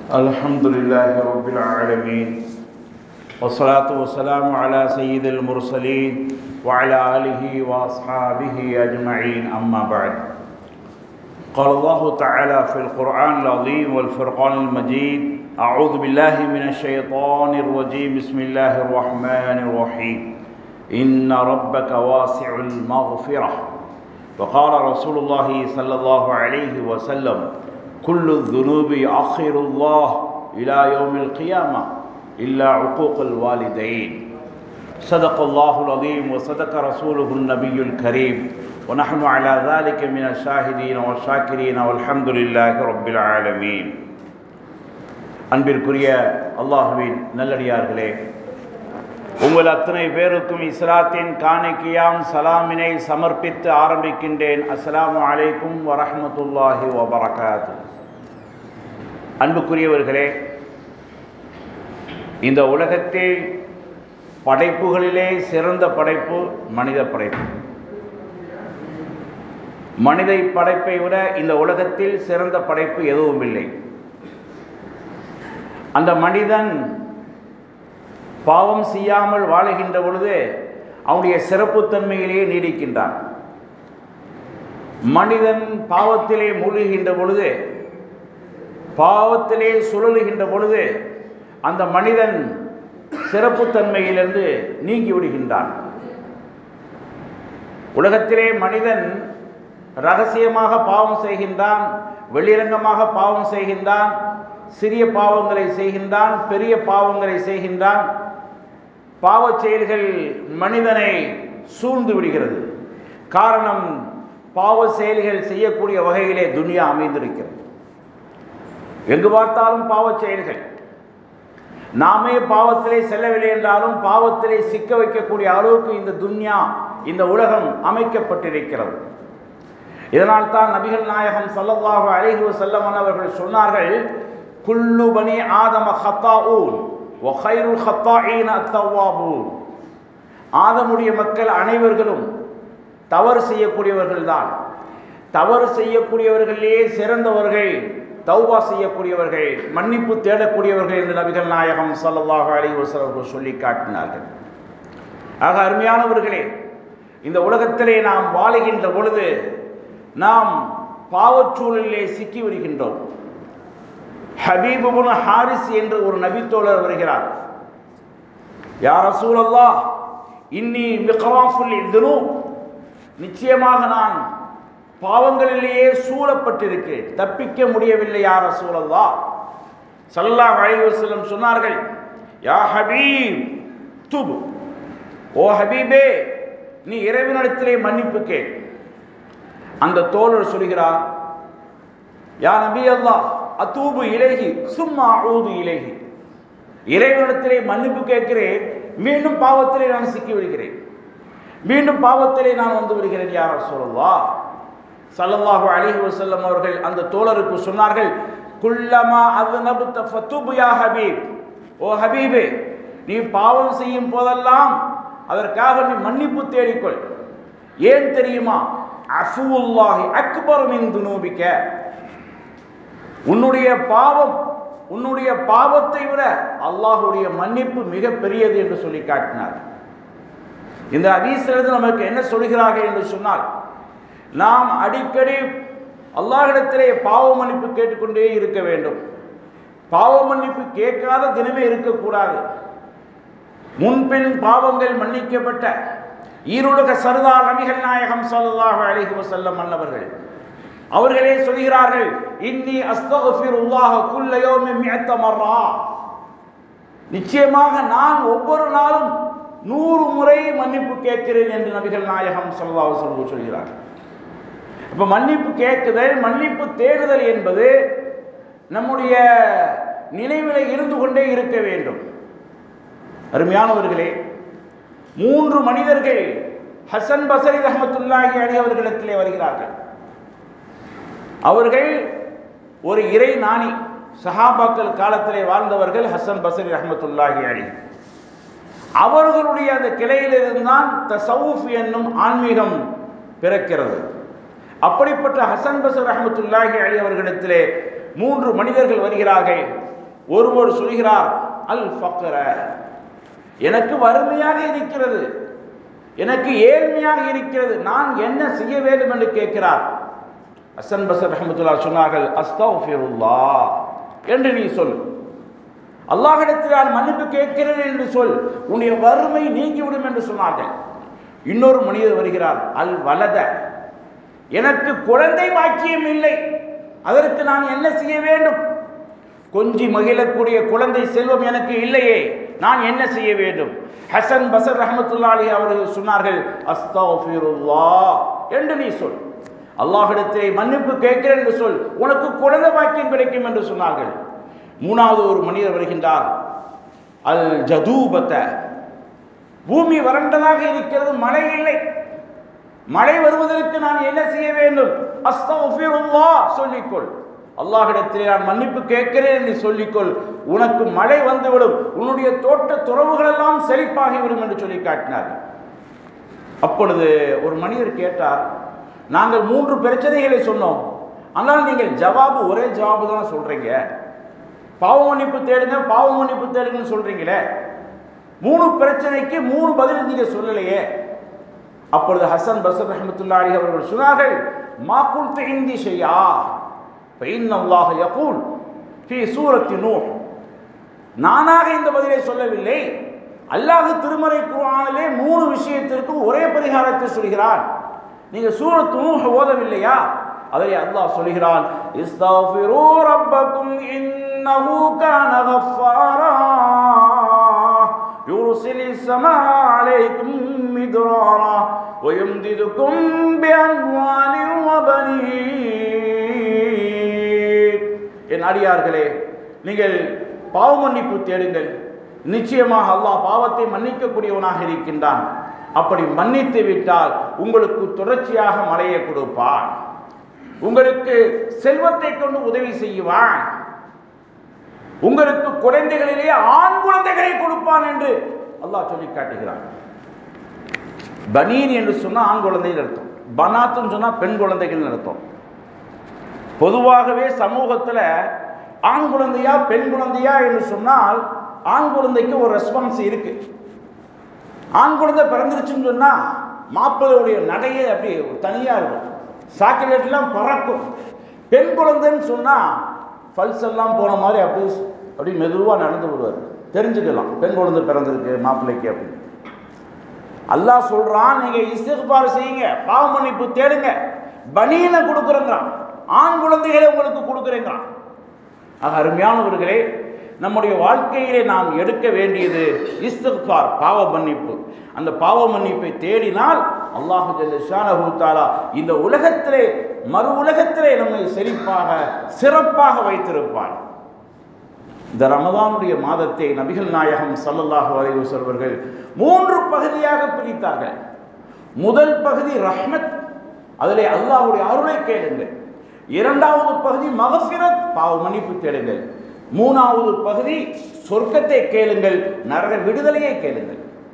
الحمد لله رب العالمين والصلاة والسلام على سيد المرسلين وعلى آله وأصحابه أجمعين أما بعد قال الله تعالى في القرآن العظيم والفرقان المجيد أعوذ بالله من الشيطان الرجيم بسم الله الرحمن الرحيم إن ربك واسع المغفرة وقال رسول الله صلى الله عليه وسلم كل الذنوب يؤخر الله إلى يوم القيامة إلا عقوق الوالدين صدق الله العظيم وصدق رسوله النبي الكريم ونحن على ذلك من الشاهدين والشاكرين والحمد لله رب العالمين அன்பிற்குரிய அல்லாஹுவின் நல்லடியார்களே உங்கள் அத்தனை பேருக்கும் இஸ்லாத்தின் காணிக்கையாம் சலாமினை சமர்ப்பித்து ஆரம்பிக்கின்றேன் அஸ்ஸலாமு அலைக்கும் வரஹ்மத்துல்லாஹி வபரகாத்து அன்புக்குரியவர்களே இந்த உலகத்தில் படைப்புகளிலே சிறந்த படைப்பு மனித படைப்பு மனித படைப்பை விட இந்த உலகத்தில் சிறந்த படைப்பு எதுவும் இல்லை அந்த மனிதன் பாவம் செய்யாமல் வாழுகின்ற பொழுது அவனுடைய சிறப்புத்தன்மையிலேயே நீடிக்கின்றான் மனிதன் பாவத்திலே மூழ்குகின்ற பொழுது பாவத்திலே சுழலுகின்ற பொழுது அந்த மனிதன் சிறப்புத்தன்மையிலிருந்து நீங்கி விடுகின்றான் உலகத்திலே மனிதன் ரகசியமாக பாவம் செய்கின்றான் வெளிரங்கமாக பாவம் செய்கின்றான் சிறிய பாவங்களை செய்கின்றான் பெரிய பாவங்களை செய்கின்றான் பாவச் செயல்கள் மனிதனை சூழ்ந்து விடுகிறது காரணம் பாவ செயல்கள் செய்யக்கூடிய வகையிலே துனியா அமைந்திருக்கிறது எங்கு பார்த்தாலும் பாவச் செயல்கள் நாமே பாவத்திலே செல்லவில்லை என்றாலும் பாவத்திலே சிக்க வைக்கக்கூடிய அளவுக்கு இந்த துன்யா இந்த உலகம் அமைக்கப்பட்டிருக்கிறது இதனால் தான் நபிகள் நாயகம் சல்லல்லாஹு அலைஹி வஸல்லம் அவர்கள் சொன்னார்கள் குல்லு பனி ஆதம ஹத்தாஊன் ஒஹைருல் ஹத்தாஈன அத்தவாபூன் ஆதமுடைய மக்கள் அனைவர்களும் தவறு செய்யக்கூடியவர்கள் தான் தவறு செய்யக்கூடியவர்களே சிறந்தவர்கள் தௌபா செய்யக்கூடியவர்கள் மன்னிப்பு தேடக்கூடியவர்கள் என்று நபிகள் நாயகம் சல்லல்லாஹு அலைஹி வஸல்லம் சொல்லி காட்டினார்கள் ஆக அருமையானவர்களே இந்த உலகத்திலே நாம் வாழுகின்ற பொழுது நாம் பாவச்சூழலிலே சிக்கி வருகின்றோம் ஹபீபுபுன் ஹாரிஸ் என்று ஒரு நபித்தோழர் வருகிறார் யார் ரசூலல்லா இன்னி மிகவாஃபுல் இதுனு நிச்சயமாக நான் பாவங்களிலேயே சூழப்பட்டிருக்கிறேன் தப்பிக்க முடியவில்லை யார் ரசூலல்லா சல்லா அலைவசல்லம் சொன்னார்கள் யா ஹபீப் துபு ஓ ஹபீபே நீ இறைவனிடத்திலே மன்னிப்பு கே அந்த தோழர் சொல்கிறார் யா நபி அல்லாஹ் அத்தூபு இலேகி சும்மா ஊது இலேகி இறைவனிடத்திலே மன்னிப்பு கேட்கிறேன் மீண்டும் பாவத்திலே நான் சிக்கி விடுகிறேன் மீண்டும் பாவத்திலே நான் வந்து விடுகிறேன் யார் சொல்லவா சல்லல்லாஹு அலிஹி வசல்லம் அவர்கள் அந்த தோழருக்கு சொன்னார்கள் குல்லமா அது நபுத்த ஃபத்துபு யா ஹபீப் ஓ ஹபீபே நீ பாவம் செய்யும் போதெல்லாம் அதற்காக நீ மன்னிப்பு தேடிக்கொள் ஏன் தெரியுமா அஃபுல்லாஹி அக்பர் மின் துனூபிக்க உன்னுடைய பாவம் உன்னுடைய பாவத்தை விட அல்லாஹுடைய மன்னிப்பு மிக பெரியது என்று சொல்லி காட்டினார் இந்த அதீசிலிருந்து நமக்கு என்ன சொல்கிறார்கள் என்று சொன்னால் நாம் அடிக்கடி அல்லாஹிடத்திலே பாவ மன்னிப்பு கேட்டுக்கொண்டே இருக்க வேண்டும் பாவ மன்னிப்பு கேட்காத தினமே இருக்கக்கூடாது முன்பின் பாவங்கள் மன்னிக்கப்பட்ட ஈருலக சர்தார் நபிகள் நாயகம் சல்லாஹ் அலிஹி வசல்லம் மன்னவர்கள் அவர்களே சொல்கிறார்கள் இன்னி அஸ்தகுல்லாஹ குல்ல யௌமின் மிஅத்த மர்ரா நிச்சயமாக நான் ஒவ்வொரு நாளும் நூறு முறை மன்னிப்பு கேட்கிறேன் என்று நபிகள் நாயகம் சல்லாஹ் சொல்லு சொல்கிறார் அப்ப மன்னிப்பு கேட்குதல் மன்னிப்பு தேடுதல் என்பது நம்முடைய நினைவில் இருந்து கொண்டே இருக்க வேண்டும் அருமையானவர்களே மூன்று மனிதர்கள் ஹசன் பசரி ரஹமத்துல்லாஹி அலி அவர்களிடத்திலே வருகிறார்கள் அவர்கள் ஒரு இறை நாணி சஹாபாக்கள் காலத்திலே வாழ்ந்தவர்கள் ஹசன் பசரி ரஹமத்துல்லாஹி அலி அவர்களுடைய அந்த கிளையிலிருந்தான் தசவுஃப் என்னும் ஆன்மீகம் பிறக்கிறது அப்படிப்பட்ட ஹசன் பசர் ரஹமத்துல்லாஹி அலி அவர்களிடத்திலே மூன்று மனிதர்கள் வருகிறார்கள் ஒருவர் சொல்கிறார் அல் ஃபக்ர எனக்கு வறுமையாக இருக்கிறது எனக்கு ஏழ்மையாக இருக்கிறது நான் என்ன செய்ய வேண்டும் என்று கேட்கிறார் ஹசன் பசர் ரஹமத்துல்லா சொன்னார்கள் அஸ்தௌஃபிருல்லா என்று நீ சொல் அல்லாஹிடத்தில் நான் மன்னிப்பு கேட்கிறேன் என்று சொல் உன்னுடைய வறுமை நீங்கிவிடும் என்று சொன்னார்கள் இன்னொரு மனிதர் வருகிறார் அல் வலத எனக்கு குழந்தை பாக்கியம் இல்லை அதற்கு நான் என்ன செய்ய வேண்டும் கொஞ்சி மகிழக்கூடிய குழந்தை செல்வம் எனக்கு இல்லையே நான் என்ன செய்ய வேண்டும் ஹசன் பசர் ரஹமத்துல்லா அலி அவர்கள் சொன்னார்கள் அஸ்தௌஃபிருல்லா என்று நீ சொல் அல்லாஹிடத்திலே மன்னிப்பு கேட்கிறேன் என்று சொல் உனக்கு குழந்தை பாக்கியம் கிடைக்கும் என்று சொன்னார்கள் மூணாவது ஒரு மனிதர் வருகின்றார் அல் ஜதூபத்த பூமி வறண்டதாக இருக்கிறது மழை இல்லை மழை வருவதற்கு நான் என்ன செய்ய வேண்டும் அஸ்தௌஃபிருல்லா சொல்லிக்கொள் அல்லாஹிடத்திலே நான் மன்னிப்பு கேட்கிறேன் என்று சொல்லிக்கொள் உனக்கு மழை வந்துவிடும் உன்னுடைய தோட்ட துறவுகளெல்லாம் செழிப்பாகிவிடும் என்று சொல்லி காட்டினார்கள் அப்பொழுது ஒரு மனிதர் கேட்டார் நாங்கள் மூன்று பிரச்சனைகளை சொன்னோம் ஆனால் நீங்கள் ஜவாபு ஒரே ஜவாபு தானே சொல்றீங்க பாவ மன்னிப்பு தேடுங்க பாவ மன்னிப்பு தேடுங்கன்னு சொல்றீங்களே மூணு பிரச்சனைக்கு மூணு பதில் நீங்க சொல்லலையே அப்பொழுது ஹசன் பசர் ரஹமத்துல்லாஹி அவர்கள் சொன்னார்கள் மாக்குல் இந்தி ஷையா ஃபைன் அல்லாஹ் யகூல் ஃபி சூரத்தி நூஹ் நானாக இந்த பதிலை சொல்லவில்லை அல்லாஹ் திருமறை குர்ஆனிலே மூணு விஷயத்திற்கும் ஒரே பரிகாரத்தை சொல்கிறான் நீங்க சூரத்து நூஹ் ஓதவில்லையா அதிலே அல்லாஹ் சொல்கிறான் இஸ்தஃபிரு ரப்பக்கும் இன்னஹு கான கஃபாரா يرسل السماء عليكم مدرارا ويمددكم بأموال وبنين என் அடியார்களே நீங்கள் பாவ மன்னிப்பு தேடுங்கள் நிச்சயமாக அல்லாஹ் பாவத்தை மன்னிக்கக்கூடியவனாக இருக்கின்றான் அப்படி மன்னித்து விட்டால் உங்களுக்கு தொடர்ச்சியாக மழையை கொடுப்பான் உங்களுக்கு செல்வத்தை கொண்டு உதவி செய்வான் உங்களுக்கு குழந்தைகளிலே ஆண் குழந்தைகளை கொடுப்பான் என்று அல்லாஹ் சொல்லி காட்டுகிறான் பனீன் என்று சொன்னால் ஆண் குழந்தைகள் அர்த்தம் பனாத்துன்னு சொன்னால் பெண் குழந்தைகள் அர்த்தம் பொதுவாகவே சமூகத்தில் ஆண் குழந்தையா பெண் குழந்தையா என்று சொன்னால் ஆண் குழந்தைக்கு ஒரு ரெஸ்பான்ஸ் இருக்கு ஆண் குழந்தை பிறந்துருச்சுன்னு சொன்னால் மாப்பிள்ளையுடைய நடையே அப்படி தனியாக இருக்கும் சாக்லேட்லாம் பறக்கும் பெண் குழந்தைன்னு சொன்னால் பல்ஸ் எல்லாம் போன மாதிரி அப்படி அப்படி மெதுவாக நடந்து வருவார் தெரிஞ்சுக்கலாம் பெண் குழந்தை பிறந்திருக்கு மாப்பிள்ளைக்கு அப்படின்னு அல்லாஹ் சொல்றான் நீங்க இஸ்திக்பார் செய்யுங்க பாவ மன்னிப்பு தேடுங்க பனியனை கொடுக்குறேங்கிறான் ஆண் குழந்தைகளை உங்களுக்கு கொடுக்குறேங்கிறான் ஆக அருமையானவர்களே நம்முடைய வாழ்க்கையிலே நாம் எடுக்க வேண்டியது இஸ்திக்பார் பாவ மன்னிப்பு அந்த பாவ மன்னிப்பை தேடினால் அல்லாஹு ஜல்லஷானஹு தஆலா இந்த உலகத்திலே மறு உலகத்திலே நம்மை செழிப்பாக சிறப்பாக வைத்திருப்பான் இந்த ரமதானுடைய மாதத்தை நபிகள் நாயகம் ஸல்லல்லாஹு அலைஹி வஸல்லம் அவர்கள் மூன்று பகுதியாக பிரித்தார்கள் முதல் பகுதி ரஹ்மத் அதிலே அல்லாஹ்வுடைய அருளை கேளுங்கள் இரண்டாவது பகுதி மகஃபிரத் பாவ மன்னிப்பு தேடுங்கள் மூணாவது பகுதி சொர்க்கத்தை கேளுங்கள் நரக விடுதலையை கேளுங்கள்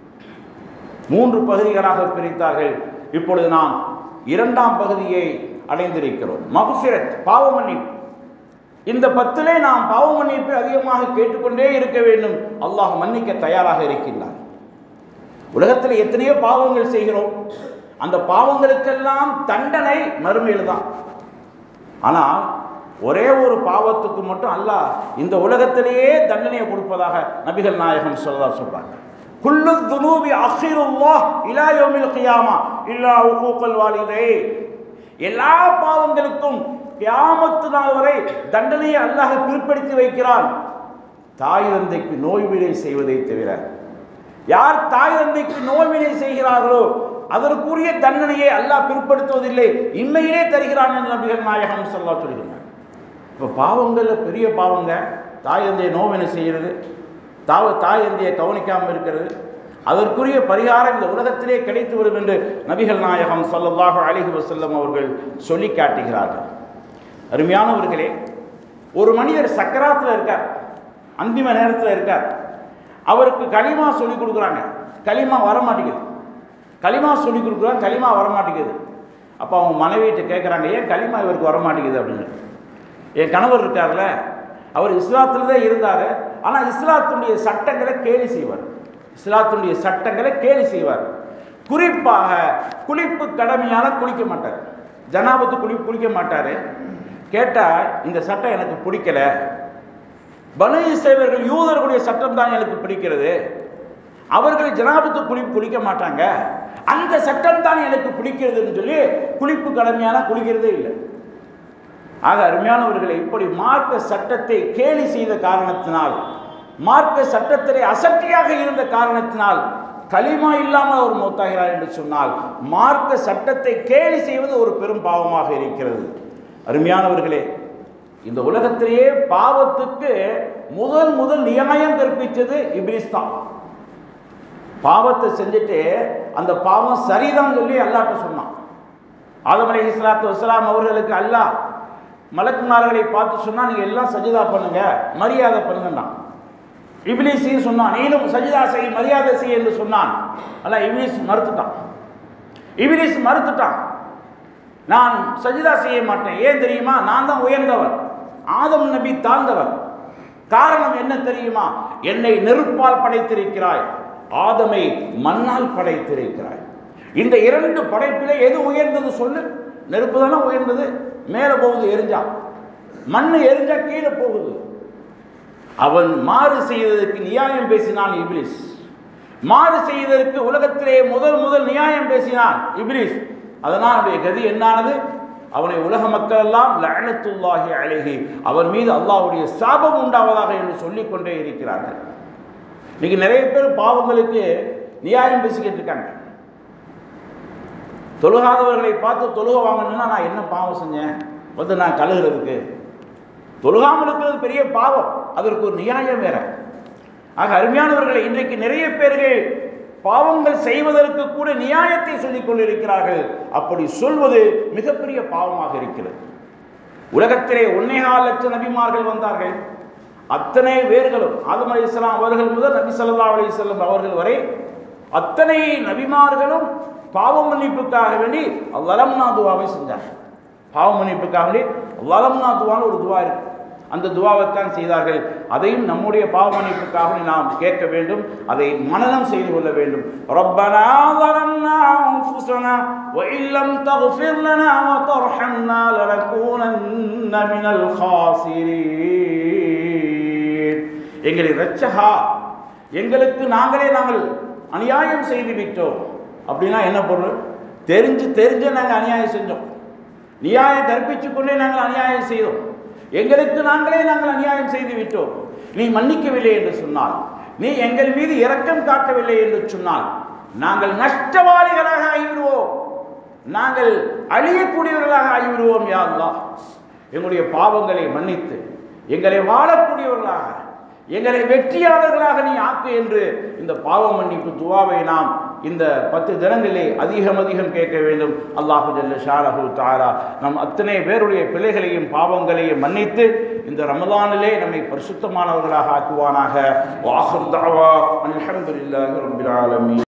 மூன்று பகுதிகளாக பிரித்தார்கள் இப்பொழுது நாம் இரண்டாம் பகுதியை அடைந்திருக்கிறோம் மகஃபிரத் பாவ மன்னிப்பு இந்த பத்திலே நாம் பாவ மன்னிப்பை அதிகமாக கேட்டுக்கொண்டே இருக்க வேண்டும் அல்லாஹ் மன்னிக்க தயாராக இருக்கின்றார் உலகத்தில் எத்தனையோ பாவங்கள் செய்கிறோம் அந்த பாவங்களுக்கெல்லாம் தண்டனை மறுமையில் தான் ஆனால் ஒரே ஒரு பாவத்துக்கு மட்டும் அல்லாஹ் இந்த உலகத்திலேயே தண்டனையை கொடுப்பதாக நபிகள் நாயகம் சொல்லா சொல்றாங்க குல்லு துனூபி அஹிருல்லாஹ் இலா யௌமில் கியாமா இல்லா உகூக்கல் வாலிதை எல்லா பாவங்களுக்கும் கியாமத்து நாள் வரை தண்டனையை அல்லாஹ் பிற்படுத்தி வைக்கிறான் தாய் தந்தைக்கு நோய்வினை செய்வதை தவிர யார் தாய் தந்தைக்கு நோய்வினை செய்கிறார்களோ அதற்குரிய தண்டனையை அல்லாஹ் பிற்படுத்துவதில்லை இன்மையிலே தருகிறான் என்று நபிகள் நாயகம் சொல்லா சொல்கிறார் இப்போ பாவங்களில் பெரிய பாவங்க தாய் தந்தையை நோவினை செய்கிறது தாவ தாய் தந்தையை கவனிக்காமல் இருக்கிறது அதற்குரிய பரிகாரம் இந்த உலகத்திலே கிடைத்து வரும் என்று நபிகள் நாயகம் ஸல்லல்லாஹு அலைஹி வஸல்லம் அவர்கள் சொல்லி காட்டுகிறார்கள் அருமையானவர்களே ஒரு மனிதர் சக்கராத்தில் இருக்கார் அந்திம நேரத்தில் இருக்கார் அவருக்கு களிமா சொல்லி கொடுக்குறாங்க களிமா வர மாட்டேங்குது களிமா சொல்லி கொடுக்குறாங்க களிமா வர மாட்டேங்குது அப்போ அவங்க மனைவியிட்ட கேட்குறாங்க ஏன் களிமா இவருக்கு வர மாட்டேங்குது அப்படின்னு என் கணவர் இருக்கார்ல அவர் இஸ்லாத்தில் தான் இருந்தார் ஆனால் இஸ்லாத்துடைய சட்டங்களை கேலி செய்வார் இஸ்லாத்துடைய சட்டங்களை கேலி செய்வார் குறிப்பாக குளிப்பு கடமையான குளிக்க மாட்டார் ஜனாபத்து குளி குளிக்க மாட்டார் கேட்டால் இந்த சட்டம் எனக்கு பிடிக்கல பனு இஸ்ரேலர்கள் யூதர்களுடைய சட்டம் தான் எனக்கு பிடிக்கிறது அவர்கள் ஜனாபத்து குளி குளிக்க மாட்டாங்க அந்த சட்டம் தான் எனக்கு பிடிக்கிறதுன்னு சொல்லி குளிப்பு கடமையான குளிக்கிறதே இல்லை ஆக அருமையானவர்களை இப்படி மார்க்க சட்டத்தை கேலி செய்த காரணத்தினால் மார்க்க சட்டத்திலே அசட்டியாக இருந்த காரணத்தினால் களிமா இல்லாமல் அவர் மூத்தாகிறார் என்று சொன்னால் மார்க்க சட்டத்தை கேலி செய்வது ஒரு பெரும் பாவமாக இருக்கிறது அருமையானவர்களே இந்த உலகத்திலேயே பாவத்துக்கு முதல் முதல் நியாயம் கற்பித்தது இப்ரிஸ் தான் பாவத்தை செஞ்சுட்டு அந்த பாவம் சரிதான் சொல்லி அல்லாட்ட சொன்னான் ஆதம் அலி இஸ்லாத்து வஸ்லாம் அவர்களுக்கு அல்லாஹ் மலக்குமார்களை பார்த்து சொன்னா நீங்க எல்லாம் சஜிதா பண்ணுங்க மரியாதை பண்ணுங்கண்ணா இப்லீஸையும் சொன்னான் நீனும் சஜிதா செய் மரியாதை செய் என்று சொன்னான் அல்ல இப்லீஸ் மறுத்துட்டான் இப்லீஸ் மறுத்துட்டான் நான் சஜிதா செய்ய மாட்டேன் ஏன் தெரியுமா நான் தான் உயர்ந்தவர் ஆதம் நபி தாழ்ந்தவர் காரணம் என்ன தெரியுமா என்னை நெருப்பால் படைத்திருக்கிறாய் ஆதமை மண்ணால் படைத்திருக்கிறாய் இந்த இரண்டு படைப்பிலே எது உயர்ந்தது சொல்லு நெருப்பு தானே உயர்ந்தது மேலே போகுது எரிஞ்சா மண் எரிஞ்சா கீழே போகுது அவன் மாறு செய்ததற்கு நியாயம் பேசினான் இப்லிஸ் மாறு செய்ததற்கு உலகத்திலே முதல் முதல் நியாயம் பேசினான் இப்லிஸ் அதனால் அவனுடைய கதி என்னானது அவனை உலக மக்கள் எல்லாம் லஅனத்துல்லாஹி அலைஹி அவன் மீது அல்லாஹ்வுடைய சாபம் உண்டாவதாக என்று சொல்லிக் கொண்டே இருக்கிறார்கள் இன்னைக்கு நிறைய பேர் பாவங்களுக்கு நியாயம் பேசிக்கிட்டு இருக்காங்க தொழுகாதவர்களை பார்த்து தொழுக வாங்கணும்னா நான் என்ன பாவம் செஞ்சேன் வந்து நான் கழுகுறதுக்கு தொழுகாமல் இருக்கிறது பெரிய பாவம் அதற்கு ஒரு நியாயம் வேற ஆக அருமையானவர்களை இன்றைக்கு நிறைய பேர்கள் பாவங்கள் செய்வதற்கு கூட நியாயத்தை சொல்லிக் கொண்டிருக்கிறார்கள் அப்படி சொல்வது மிகப்பெரிய பாவமாக இருக்கிறது உலகத்திலே ஒன்னேகால் லட்சம் நபிமார்கள் வந்தார்கள் அத்தனை பேர்களும் ஆதம் அலி இஸ்லாம் அவர்கள் முதல் நபி சல்லா அலி செல்லம் அவர்கள் வரை அத்தனை நபிமார்களும் பாவ மன்னிப்புக்காக வேண்டி லலம்னா துவாவை செஞ்சாங்க பாவ மன்னிப்புக்காக வேண்டி லலம்னா துவான்னு ஒரு துவா இருக்கு அந்த துவாவைத்தான் செய்தார்கள் அதையும் நம்முடைய பாவ மன்னிப்புக்காக நாம் கேட்க வேண்டும் அதை மனனம் செய்து கொள்ள வேண்டும் ربنا ظلمنا أنفسنا وإن لم تغفر لنا وترحمنا لنكونن من الخاسرين எங்களை ரட்சகா எங்களுக்கு நாங்களே நாங்கள் அநியாயம் செய்து விட்டோம் அப்படின்னா என்ன பொருள் தெரிஞ்சு தெரிஞ்சு நாங்கள் அநியாயம் செஞ்சோம் நியாயம் கற்பிச்சு கொண்டே நாங்கள் அநியாயம் செய்தோம் எங்களுக்கு நாங்களே நாங்கள் அநியாயம் செய்து விட்டோம் நீ மன்னிக்கவில்லை என்று சொன்னால் நீ எங்கள் மீது இரக்கம் காட்டவில்லை என்று சொன்னால் நாங்கள் நஷ்டவாளிகளாக ஆகிவிடுவோம் நாங்கள் அழியக்கூடியவர்களாக ஆகிவிடுவோம் யா அல்லாஹ் எங்களுடைய பாவங்களை மன்னித்து எங்களை வாழக்கூடியவர்களாக எங்களை வெற்றியாளர்களாக நீ ஆக்கு என்று இந்த பாவ மன்னிப்பு துவாவை நாம் இந்த பத்து தினங்களிலே அதிகம் அதிகம் கேட்க வேண்டும் அல்லாஹு ஜல்ல ஷாரஹு தாரா நம் அத்தனை பேருடைய பிள்ளைகளையும் பாவங்களையும் மன்னித்து இந்த ரமதானிலே நம்மை பரிசுத்தமானவர்களாக ஆக்குவானாக வாஹர் தாவா அல்ஹம்துலில்லாஹி ரப்பில் ஆலமீன்